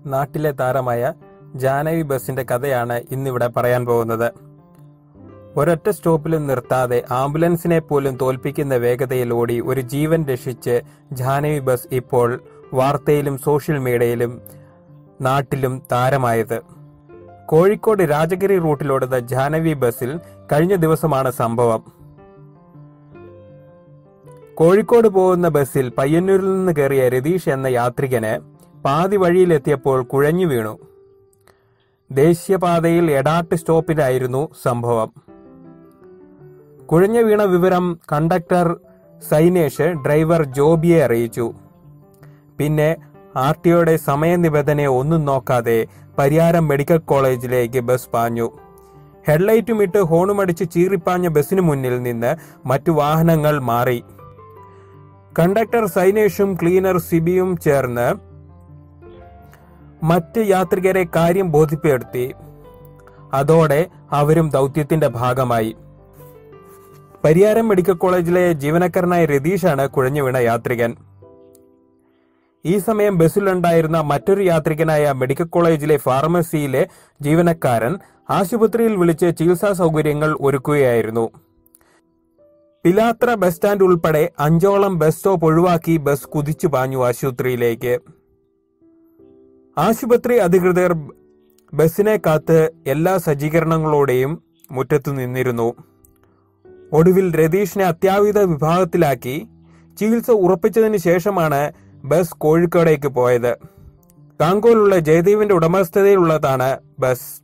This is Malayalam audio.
നാട്ടിലെ താരമായ ജാനവി ബസിന്റെ കഥയാണ് ഇന്നിവിടെ പറയാൻ പോകുന്നത് ഒരൊറ്റ സ്റ്റോപ്പിലും നിർത്താതെ ആംബുലൻസിനെ പോലും തോൽപ്പിക്കുന്ന വേഗതയിൽ ഓടി ഒരു ജീവൻ രക്ഷിച്ച് ജാനവി ബസ് ഇപ്പോൾ വാർത്തയിലും സോഷ്യൽ മീഡിയയിലും നാട്ടിലും താരമായത് കോഴിക്കോട് രാജഗിരി റൂട്ടിലോടുന്ന ജാനവി ബസ്സിൽ കഴിഞ്ഞ ദിവസമാണ് സംഭവം കോഴിക്കോട് പോകുന്ന ബസ്സിൽ പയ്യന്നൂരിൽ നിന്ന് കയറിയ രതീഷ് എന്ന യാത്രികന് പാതി വഴിയിലെത്തിയപ്പോൾ കുഴഞ്ഞു വീണു ദേശീയപാതയിൽ എടാട്ട് സ്റ്റോപ്പിലായിരുന്നു സംഭവം കുഴഞ്ഞു വീണ വിവരം കണ്ടക്ടർ സൈനേഷ് ഡ്രൈവർ ജോബിയെ അറിയിച്ചു പിന്നെ ആർ ടിഒയുടെ സമയനിബന്ധനയെ ഒന്നും നോക്കാതെ പരിയാരം മെഡിക്കൽ കോളേജിലേക്ക് ബസ് പാഞ്ഞു ഹെഡ്ലൈറ്റും ഇട്ട് ഹോണുമടിച്ച് ചീറിപ്പാഞ്ഞ ബസ്സിന് മുന്നിൽ നിന്ന് മറ്റു വാഹനങ്ങൾ മാറി കണ്ടക്ടർ സൈനേഷും ക്ലീനർ സിബിയും ചേർന്ന് മറ്റ് യാത്രികരെ കാര്യം ബോധ്യപ്പെടുത്തി അതോടെ അവരും ദൗത്യത്തിന്റെ ഭാഗമായി പരിയാരം മെഡിക്കൽ കോളേജിലെ ജീവനക്കാരനായ രതീഷാണ് കുഴഞ്ഞു വീണ യാത്രികൻ ഈ സമയം ബസ്സിലുണ്ടായിരുന്ന മറ്റൊരു യാത്രികനായ മെഡിക്കൽ കോളേജിലെ ഫാർമസിയിലെ ജീവനക്കാരൻ ആശുപത്രിയിൽ വിളിച്ച് ചികിത്സാ സൗകര്യങ്ങൾ ഒരുക്കുകയായിരുന്നു പിലാത്ര ബസ് സ്റ്റാൻഡ് ഉൾപ്പെടെ അഞ്ചോളം ബസ് സ്റ്റോപ്പ് ഒഴിവാക്കി ബസ് കുതിച്ചു പാഞ്ഞു ആശുപത്രിയിലേക്ക് ആശുപത്രി അധികൃതർ ബസ്സിനെ കാത്ത് എല്ലാ സജ്ജീകരണങ്ങളോടെയും മുറ്റത്തു നിന്നിരുന്നു ഒടുവിൽ രതീഷിനെ അത്യാഹിത വിഭാഗത്തിലാക്കി ചികിത്സ ഉറപ്പിച്ചതിന് ശേഷമാണ് ബസ് കോഴിക്കോടേക്ക് പോയത് കാങ്കോലുള്ള ജയദേവിന്റെ ഉടമസ്ഥതയിലുള്ളതാണ് ബസ്